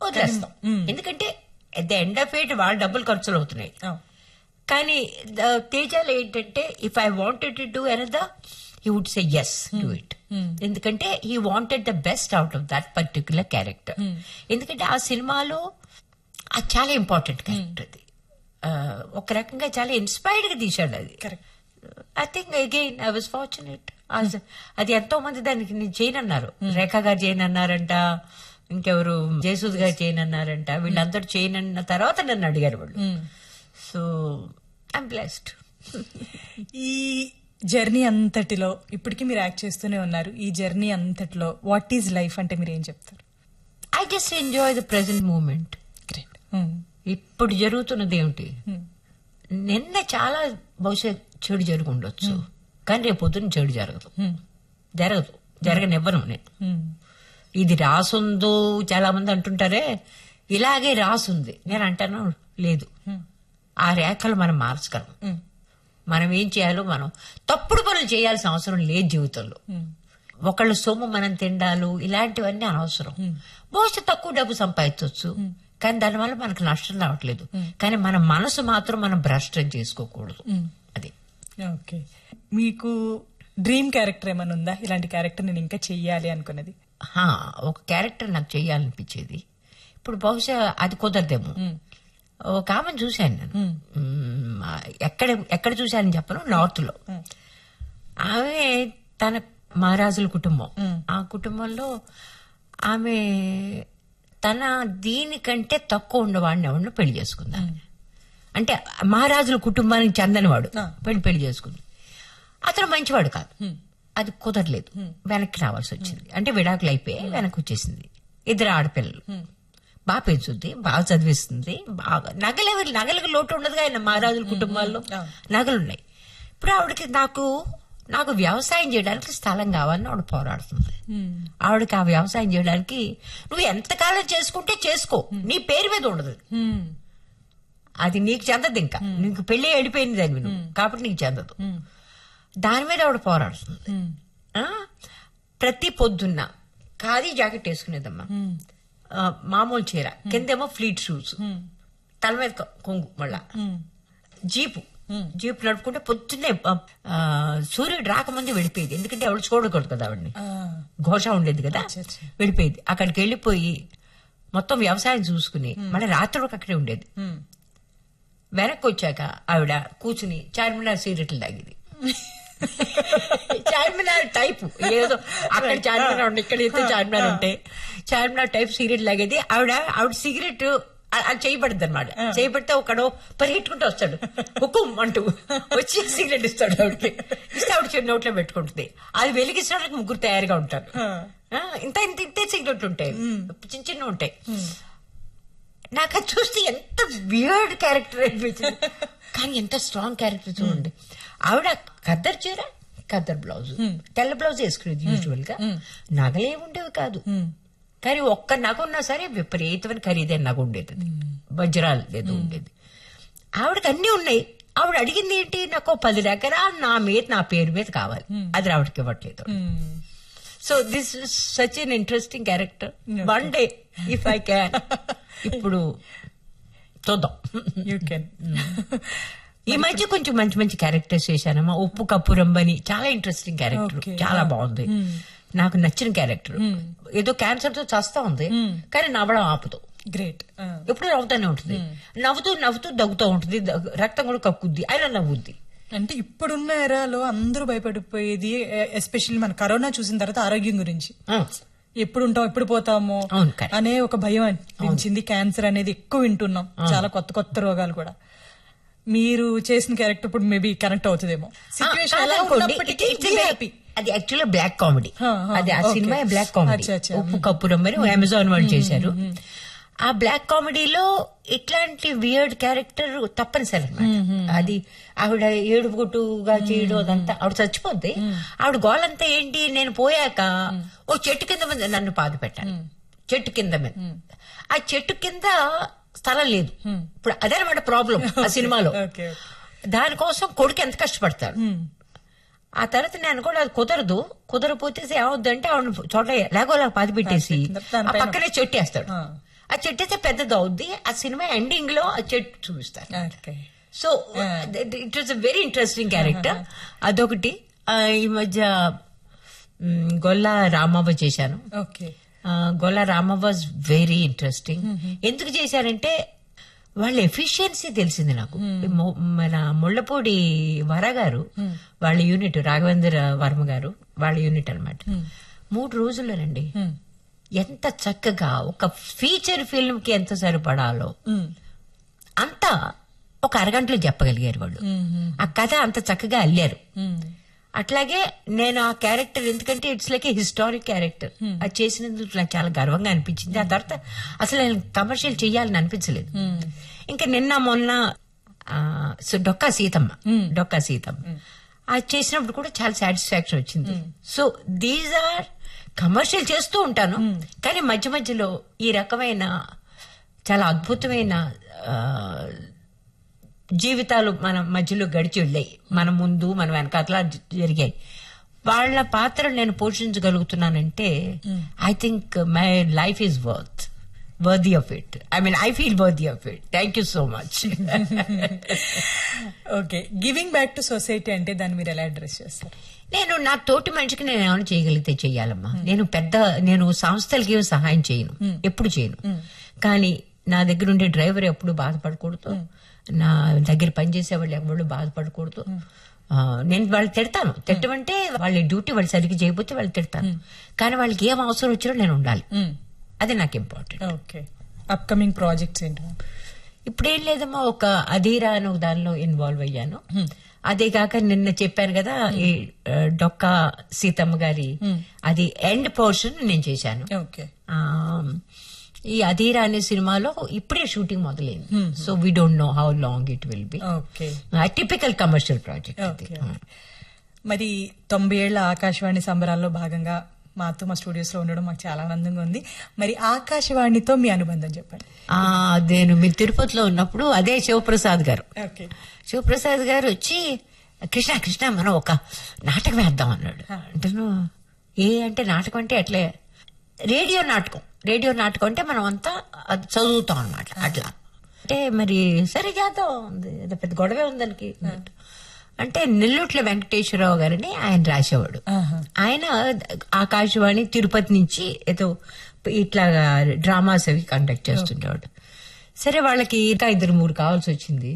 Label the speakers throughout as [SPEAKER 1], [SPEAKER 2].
[SPEAKER 1] వదిలేస్తాం ఎందుకంటే at the end of it వాళ్ళ డబ్బులు ఖర్చులు అవుతున్నాయి
[SPEAKER 2] అవును.
[SPEAKER 1] కానీ ద- తేజాలు ఏంటంటే if I wanted to do another he would say yes do it ఎందుకంటే he wanted the best out of that particular character ఎందుకంటే ఆ సినిమాలో అది చాలా ఇంపార్టెంట్ క్యారెక్టర్ అది ఆ, ఒక రకంగా చాలా ఇన్స్పైర్డ్ గా తీశాడు అది
[SPEAKER 2] Correct.
[SPEAKER 1] I think again I was fortunate అది ఎంతో మంది దానికి నేను చేయనన్నారు రేఖా గారు చేయనన్నారంట ఇంకెవరు జయసూద్ గారు చేయనన్నారంట వీళ్ళందరూ చేయనన్న తర్వాత నన్ను అడిగారు వాళ్ళు సో ఐమ్ బ్లెస్డ్
[SPEAKER 2] ఈ జర్నీ అంతటిలో ఇప్పటికీ మీరు యాక్ట్ చేస్తూనే ఉన్నారు ఈ జర్నీ అంతటిలో వాట్ ఈజ్ లైఫ్ అంటే మీరు ఏం చెప్తారు
[SPEAKER 1] I just enjoy the present moment
[SPEAKER 2] great
[SPEAKER 1] ఇప్పుడు జరుగుతున్నది ఏమిటి నిన్న చాలా బహుశా చెడు జరిగి ఉండొచ్చు కానీ రేపు పొద్దున్న చెడు జరగదు జరగదు జరగనివ్వను నేను ఇది రాసుందో చాలా మంది అంటుంటారే ఇలాగే రాసుంది నేను అంటాను లేదు ఆ రేఖలు మనం మార్చగలం మనం ఏం చేయాలో మనం తప్పుడు పనులు చేయాల్సిన అవసరం లేదు జీవితంలో ఒకళ్ళ సొమ్ము మనం తిండాలు ఇలాంటివన్నీ అనవసరం బహుశా తక్కువ డబ్బు సంపాదించవచ్చు కానీ దానివల్ల మనకు నష్టం రావట్లేదు కానీ మన మనసు మాత్రం మనం భ్రష్టం చేసుకోకూడదు అది
[SPEAKER 2] ఓకే మీకు డ్రీమ్ క్యారెక్టర్ ఏమైనా ఉందా ఇలాంటి క్యారెక్టర్ నేను ఇంకా చెయ్యాలి అనుకున్నది
[SPEAKER 1] హా, ఒక క్యారెక్టర్ నాకు చెయ్యాలనిపించేది ఇప్పుడు బహుశా అది కుదరదేమో ఒక ఆమెను చూశాను నేను మ్మ్, ఎక్కడ ఎక్కడ చూశానని చెప్పను నార్త్ లో ఆమె తన మహారాజుల కుటుంబం ఆ కుటుంబంలో ఆమె తన దీనికంటే తక్కువ ఉన్నవాడిని ఎవరిని పెళ్లి చేసుకుంది ఆమె. అంటే మహారాజుల కుటుంబానికి చెందనివాడు పెళ్లి పెళ్లి చేసుకుంది అతను మంచివాడు కాదు అది కుదరలేదు వెనక్కి రావాల్సి వచ్చింది అంటే విడాకులు అయిపోయి వెనక్కి వచ్చేసింది ఇద్దరు ఆడపిల్లలు బాగా పెంచుద్ది బాగా చదివిస్తుంది బాగా నగలు ఎవరు నగలకు లోటు ఉండదుగా ఆయన మహారాజుల కుటుంబాల్లో నగలు ఉన్నాయి ఇప్పుడు ఆవిడకి నాకు నాకు వ్యవసాయం చేయడానికి స్థలం కావాలని ఆవిడ పోరాడుతుంది ఆవిడకి ఆ వ్యవసాయం చేయడానికి నువ్వు ఎంతకాలం చేసుకుంటే చేసుకో నీ పేరు మీద ఉండదు అది నీకు చెందదు ఇంకా నీకు పెళ్లి వెళ్ళిపోయింది దాన్ని నువ్వు కాబట్టి నీకు చెందదు దాని మీద ఆవిడ పోరాడుతుంది ఆ? ప్రతి పొద్దున్న ఖాదీ జాకెట్ వేసుకునేదమ్మా ఆ, మామూలు చీర కిందేమో ఫ్లీట్ షూస్ తల మీద కొ- కొంగు మళ్ళా జీపు జీప్ నడుపుకుంటే పొద్దున్నే ఆ, ఆ, సూర్యుడు రాకముందే వెళ్ళిపోయేది ఎందుకంటే ఆవిడ చూడకూడదు కదా ఆవిడని ఘోష ఉండేది కదా వెళ్ళిపోయేది అక్కడికి వెళ్ళిపోయి మొత్తం వ్యవసాయం చూసుకుని మళ్ళీ రాత్రి వరకు అక్కడే ఉండేది వెనక్కి వచ్చాక ఆవిడ కూర్చుని చార్మినార్ సిగరెట్లు తాగింది చార్మినార్ టైప్ ఏదో అక్కడ చార్మినార్ ఉండే ఇక్కడ అయితే చార్మినార్ ఉంటే చార్మినార్ టైప్ సిగరెట్ లాగేది ఆవిడ ఆవిడ సిగరెట్ అ- అది చేయబడింది అనమాట చేయబడితే ఒకడు పరిగెట్టుకుంటూ వస్తాడు హుకుం అంటూ వచ్చి సిగరెట్ ఇస్తాడు ఆవిడకి ఇస్తే ఆవిడ చిన్న నోట్లో పెట్టుకుంటుంది అది వెలిగించడానికి ముగ్గురు తయారుగా ఉంటారు ఆ, ఇంత ఇంత ఇంతే సిగరెట్లు ఉంటాయి చిన్న చిన్న ఉంటాయి నాకు అది చూస్తే ఎంత వియర్డ్ క్యారెక్టర్ అనిపించింది కానీ ఎంత స్ట్రాంగ్ క్యారెక్టర్ చూడండి ఆవిడ ఖద్దర్ చీర ఖద్దర్ బ్లౌజ్ తెల్ల బ్లౌజ్ వేసుకునేది యూజువల్ గా నగలే ఉండేవి కాదు కానీ ఒక్క నగ ఉన్నా సరే విపరీతమైన ఖరీదైన నగ ఉండేది అది. వజ్రాలు ఏదో ఉండేది ఆవిడకి అన్ని ఉన్నాయి ఆవిడ అడిగింది ఏంటి నాకు ఓ పది ఎకరాలు నా మీద నా పేరు మీద కావాలి అది ఆవిడకి ఇవ్వట్లేదు so this such an interesting character one day if I can ఇప్పుడు చూద్దాం
[SPEAKER 2] యూ కెన్
[SPEAKER 1] ఈ మధ్య కొంచెం మంచి మంచి క్యారెక్టర్స్ చేశానమ్మా ఉప్పు కప్పు రంబని చాలా ఇంట్రెస్టింగ్ క్యారెక్టర్
[SPEAKER 2] Okay.
[SPEAKER 1] చాలా బాగుంది నాకు నచ్చిన క్యారెక్టర్ ఏదో క్యాన్సర్ తో చస్తా ఉంది కానీ నవ్వడం ఆపుతూ
[SPEAKER 2] గ్రేట్
[SPEAKER 1] ఎప్పుడు నవ్వుతానే ఉంటుంది నవ్వుతూ నవ్వుతూ దగ్గుతూ ఉంటుంది దగ్గు- రక్తం కూడా కక్కుద్ది అయినా నవ్వుద్ది
[SPEAKER 2] అంటే ఇప్పుడున్న ఎరాలో అందరూ భయపడిపోయేది ఎస్పెషల్లీ మన కరోనా చూసిన తర్వాత ఆరోగ్యం గురించి
[SPEAKER 1] ఆ,
[SPEAKER 2] ఎప్పుడు ఉంటాం ఎప్పుడు పోతామో
[SPEAKER 1] అవును, correct.
[SPEAKER 2] అనే ఒక భయం అనిపించింది క్యాన్సర్ అనేది ఎక్కువ వింటున్నాం చాలా కొత్త కొత్త రోగాలు కూడా మీరు చేసిన క్యారెక్టర్ ఇప్పుడు మేబీ కనెక్ట్ అవుతుందేమో సిచ్యువేషన్ ఎలా
[SPEAKER 1] కాదనుకోండి,
[SPEAKER 2] ఉన్నప్పటికీ
[SPEAKER 1] it- it's
[SPEAKER 2] be
[SPEAKER 1] very-
[SPEAKER 2] happy.
[SPEAKER 1] అది యాక్చువల్లీ బ్లాక్ కామెడీ
[SPEAKER 2] హా, హా,
[SPEAKER 1] అది ఆ
[SPEAKER 2] okay.
[SPEAKER 1] సినిమా బ్లాక్ కామెడీ
[SPEAKER 2] అచ్చా, అచ్చా.
[SPEAKER 1] ఉప్పు కప్పురం అని అమెజాన్ వాళ్ళు చేశారు ఆ బ్లాక్ కామెడీలో ఇట్లాంటి వియర్డ్ క్యారెక్టర్ తప్పనిసరి అన్నమాట అది ఆవిడ ఏడుపుగుట్టుగా చేయడం అదంతా ఆవిడ చచ్చిపోద్ది ఆవిడ గోలంతా ఏంటి నేను పోయాక ఓ చెట్టు కింద మీద నన్ను పాదు పెట్టాను చెట్టు కింద మీద ఆ చెట్టు కింద స్థలం లేదు ఇప్పుడు అదనమాట ప్రాబ్లం ఆ సినిమాలో
[SPEAKER 2] Okay,
[SPEAKER 1] దానికోసం కొడుకు ఎంత కష్టపడతాడు ఆ తర్వాత నేను కూడా అది కుదరదు కుదరపోతే ఏమవుద్దంటే ఆవిడ చోట లేగోలా పాతి పెట్టేసి
[SPEAKER 2] పాతి పెట్టిన
[SPEAKER 1] ఆ పక్కనే చెట్టేస్తాడు
[SPEAKER 2] ఆ.
[SPEAKER 1] ఆ చెట్టు అయితే పెద్దది అవుద్ది ఆ సినిమా ఎండింగ్ లో ఆ చెట్టు చూపిస్తారు
[SPEAKER 2] okay
[SPEAKER 1] so it was a very interesting character అదొకటి ఆ, ఈ మధ్య మ్, గొల్ల రామవ్వ చేశాను
[SPEAKER 2] ఓకే
[SPEAKER 1] ఆ, గొల్ల రామవ్వ వాజ్ వెరీ ఇంట్రెస్టింగ్ ఎందుకు చేశారంటే వాళ్ళ ఎఫిషియన్సీ తెలిసింది నాకు మొ- మన ముళ్ళపూడి వర గారు వాళ్ళ యూనిట్ రాఘవేంద్ర వర్మ గారు వాళ్ళ యూనిట్ అన్నమాట మూడు రోజుల్లోనండి ఎంత చక్కగా ఒక ఫీచర్ ఫిల్మ్ కి ఎంత సరిపడాలో అంతా ఒక అరగంటలో చెప్పగలిగారు వాళ్ళు ఆ కథ అంత చక్కగా అల్లారు అట్లాగే నేను ఆ క్యారెక్టర్ ఎందుకంటే it's like a historic character అది చేసినందుకు నాకు చాలా గర్వంగా అనిపించింది ఆ తర్వాత అసలు నేను కమర్షియల్ చేయాలని అనిపించలేదు ఇంకా నిన్న మొన్న ఆ, సో డొక్కా సీతమ్మ డొక్కా సీతమ్మ అది చేసినప్పుడు కూడా చాలా సాటిస్ఫాక్షన్ వచ్చింది సో దీస్ ఆర్ కమర్షియల్ చేస్తూ ఉంటాను కానీ మధ్య మధ్యలో ఈ రకమైన చాలా అద్భుతమైన ఆ, జీవితాలు మన మధ్యలో గడిచి వెళ్ళాయి మన ముందు మన వెనకాతల జరిగాయి వాళ్ళ పాత్ర నేను పోషించగలుగుతున్నానంటే I think my life is worth worthy of it I mean I feel worthy of it thank you so much
[SPEAKER 2] okay giving back to society అంటే దాన్ని మీరు ఎలా అడ్రస్ చేస్తారు
[SPEAKER 1] నేను నా తోటి మనిషికి నేను ఏమైనా చేయగలిగితే చెయ్యాలమ్మా నేను పెద్ద నేను సంస్థలకి ఏమి సహాయం చేయను ఎప్పుడు చేయను కానీ నా దగ్గర ఉండే డ్రైవర్ ఎప్పుడు బాధపడకూడదు నా దగ్గర పనిచేసే వాళ్ళు ఎవరు బాధపడకూడదు ఆ, నేను వాళ్ళు తిడతాను తిట్టమంటే వాళ్ళ డ్యూటీ వాళ్ళు సరిగ్గా చేయకపోతే వాళ్ళు తిడతాను కానీ వాళ్ళకి ఏం అవసరం వచ్చినా నేను ఉండాలి అది నాకు ఇంపార్టెంట్
[SPEAKER 2] ఓకే అప్కమింగ్ ప్రాజెక్ట్స్ ఏంటి
[SPEAKER 1] ఇప్పుడు ఏం లేదమ్మా ఒక అధీరా అనే ఒక దానిలో ఇన్వాల్వ్ అయ్యాను అదే కాక నిన్న చెప్పాను కదా ఈ ఆ, డొక్కా సీతమ్మ గారి అది ఎండ్ పోర్షన్ నేను చేశాను
[SPEAKER 2] ఓకే
[SPEAKER 1] ఆ, ఈ అధీరా అనే సినిమాలో ఇప్పుడే షూటింగ్ మొదలైంది so we don't know how long it will be
[SPEAKER 2] okay
[SPEAKER 1] typical commercial project
[SPEAKER 2] okay మరి తొంభై ఏళ్ల ఆకాశవాణి సంబరాల్లో భాగంగా మాతో మా స్టూడియోస్ లో ఉండడం మాకు చాలా ఆనందంగా ఉంది మరి ఆకాశవాణితో మీ అనుబంధం చెప్పండి
[SPEAKER 1] నేను మీరు తిరుపతిలో ఉన్నప్పుడు అదే శివప్రసాద్ గారు
[SPEAKER 2] ఓకే
[SPEAKER 1] శివప్రసాద్ గారు వచ్చి కృష్ణ కృష్ణ మనం ఒక నాటకం వేద్దాం అన్నాడు అంటేను ఏ అంటే నాటకం అంటే అట్లే రేడియో నాటకం రేడియో నాటకం అంటే మనం అంతా అది చదువుతాం అనమాట అట్లా అంటే మరి సరే చేద్దాం ఉంది. ఏదో పెద్ద గొడవే ఉంది దానికి అన్నట్టు. అంటే నెల్లూట్ల వెంకటేశ్వరరావు గారిని ఆయన రాసేవాడు
[SPEAKER 2] ఆహా.
[SPEAKER 1] ఆయన ఆకాశవాణి తిరుపతి నుంచి ఏదో ఇట్లా డ్రామాస్ అవి కండక్ట్ చేస్తుండేవాడు సరే వాళ్ళకి ఇంకా ఇద్దరు మూడు కావాల్సి వచ్చింది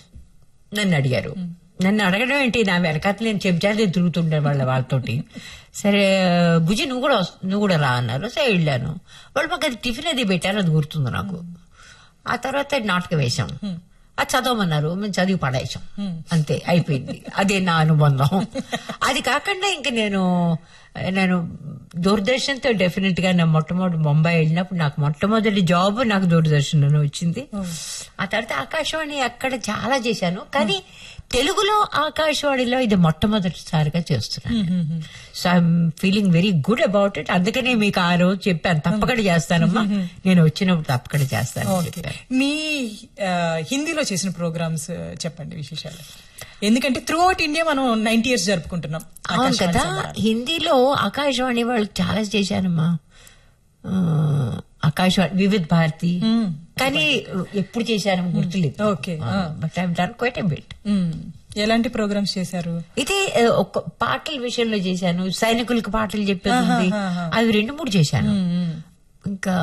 [SPEAKER 1] నన్ను అడిగారు నన్ను అడగడం ఏంటి నా వెనకాల నేను చెంచాలే తిరుగుతుండే వాళ్ళ వాళ్ళతోటి సరే బుజి నువ్వు కూడా వస్- నువ్వు కూడా రా అన్నారు సరే వెళ్ళాను వాళ్ళు మాకు అది టిఫిన్ అది పెట్టారు అది గుర్తుంది నాకు ఆ తర్వాత నాటకం వేశాం అది చదవమన్నారు మేము చదివి పడేసాం అంతే అయిపోయింది అదే నా అనుబంధం అది కాకుండా ఇంక నేను నేను దూరదర్శన్తో డెఫినెట్ గా నా మొట్టమొదటి ముంబై వెళ్ళినప్పుడు నాకు మొట్టమొదటి జాబ్ నాకు దూరదర్శన్లోనే వచ్చింది ఆ తర్వాత ఆకాశవాణి అక్కడ చాలా చేశాను కానీ తెలుగులో ఆకాశవాణిలో ఇది మొట్టమొదటిసారిగా చేస్తున్నాను so I'm feeling very good about it అందుకనే మీకు ఆ రోజు చెప్పాను తప్పకుండా చేస్తానమ్మా నేను వచ్చినప్పుడు తప్పకుండా చేస్తాను అని
[SPEAKER 2] ఓకే
[SPEAKER 1] చెప్పాను
[SPEAKER 2] మీ ఆ, హిందీలో చేసిన ప్రోగ్రామ్స్ చెప్పండి విశేషాలు ఎందుకంటే త్రూ అవుట్ ఇండియా మనం నైన్టీ ఇయర్స్ జరుపుకుంటున్నాం
[SPEAKER 1] అవును
[SPEAKER 2] ఆకాశవాణి
[SPEAKER 1] కదా
[SPEAKER 2] సంబరాలు.
[SPEAKER 1] హిందీలో ఆకాశవాణి వాళ్ళు చాలా చేశానమ్మా ఆ, ఆకాశవాణి వివిధ్ భారతి కానీ ఎప్పుడు చేశాను గుర్తులేదు
[SPEAKER 2] okay,
[SPEAKER 1] but I done quite a bit
[SPEAKER 2] hmm. ఎలాంటి ప్రోగ్రామ్స్ చేశారు
[SPEAKER 1] ఇది ఆ, ఒక పాటల విషయంలో చేశాను సైనికులకు పాటలు చెప్పేది ఉంది
[SPEAKER 2] ఆహాహా.
[SPEAKER 1] అవి రెండు మూడు చేశాను ఇంకా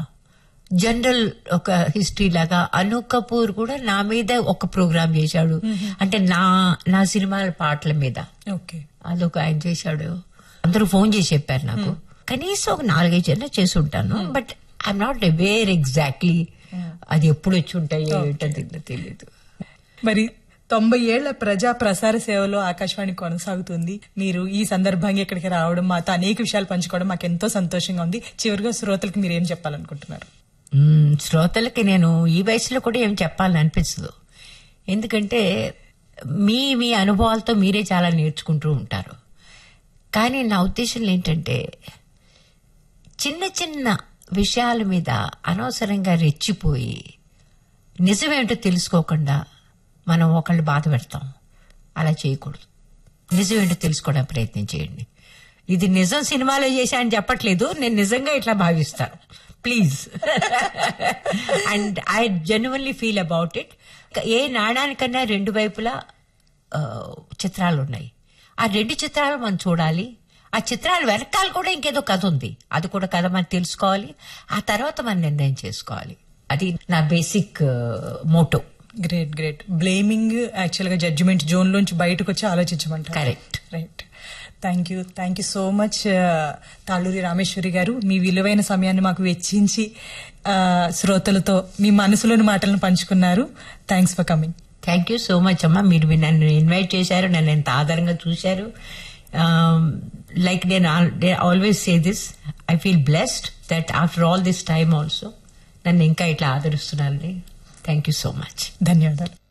[SPEAKER 1] జనరల్ ఒక హిస్టరీ లాగా అను కపూర్ కూడా నా మీద ఒక ప్రోగ్రామ్ చేశాడు అంటే నా నా సినిమాల పాటల మీద
[SPEAKER 2] ఓకే
[SPEAKER 1] అదొక ఆయన చేశాడు అందరూ ఫోన్ చేసి చెప్పారు నాకు కనీసం ఒక నాలుగైదు జన చేసి ఉంటాను but I'm not aware exactly అది ఎప్పుడు వచ్చి ఉంటాయో ఏంటో తెలీదు- తెలీదు
[SPEAKER 2] మరి తొంభై ఏళ్ల ప్రజా ప్రసార సేవలో ఆకాశవాణి కొనసాగుతుంది మీరు ఈ సందర్భంగా ఇక్కడికి రావడం మాతో అనేక విషయాలు పంచుకోవడం మాకు ఎంతో సంతోషంగా ఉంది చివరిగా శ్రోతలకు మీరు ఏం చెప్పాలనుకుంటున్నారు
[SPEAKER 1] మ్మ్, శ్రోతలకి నేను ఈ వయసులో కూడా ఏం చెప్పాలని అనిపించదు ఎందుకంటే మీ మీ అనుభవాలతో మీరే చాలా నేర్చుకుంటూ ఉంటారు కానీ నా ఉద్దేశం ఏంటంటే చిన్న చిన్న విషయాల మీద అనవసరంగా రెచ్చిపోయి నిజమేంటో తెలుసుకోకుండా మనం ఒకళ్ళు బాధ పెడతాం అలా చేయకూడదు నిజమేంటో తెలుసుకోవడానికి ప్రయత్నం చేయండి ఇది నిజం సినిమాలో చేశా అని చెప్పట్లేదు నేను నిజంగా ఇట్లా భావిస్తాను please and I genuinely feel about it ఏ నాణానికన్నా రెండు వైపులా ఆ, చిత్రాలు ఉన్నాయి ఆ రెండు చిత్రాలు మనం చూడాలి ఆ చిత్రాలు వెనకాల కూడా ఇంకేదో కథ ఉంది అది కూడా కథ మనం తెలుసుకోవాలి ఆ తర్వాత మనం నిర్ణయం చేసుకోవాలి అది నా basic motto
[SPEAKER 2] great great blaming actual గా జడ్జిమెంట్ జోన్ లోంచి బయటకు వచ్చి ఆలోచించమంటారు
[SPEAKER 1] Correct.
[SPEAKER 2] Right thank you thank you so much Taluri Rameshwari garu మీ విలువైన సమయాన్ని మాకు వెచ్చించి ఆ, శ్రోతలతో మీ మనసులోని మాటలను పంచుకున్నారు thanks for coming
[SPEAKER 1] thank you so much అమ్మా మీరు మీ నన్ను ఇన్వైట్ చేశారు నన్ను ఎంత ఆధారంగా చూశారు లైక్ నేను always say this I feel blessed that after all this time also నన్ను ఇంకా ఇట్లా ఆదరిస్తున్నారని థ్యాంక్ యూ సో మచ్
[SPEAKER 2] ధన్యవాదాలు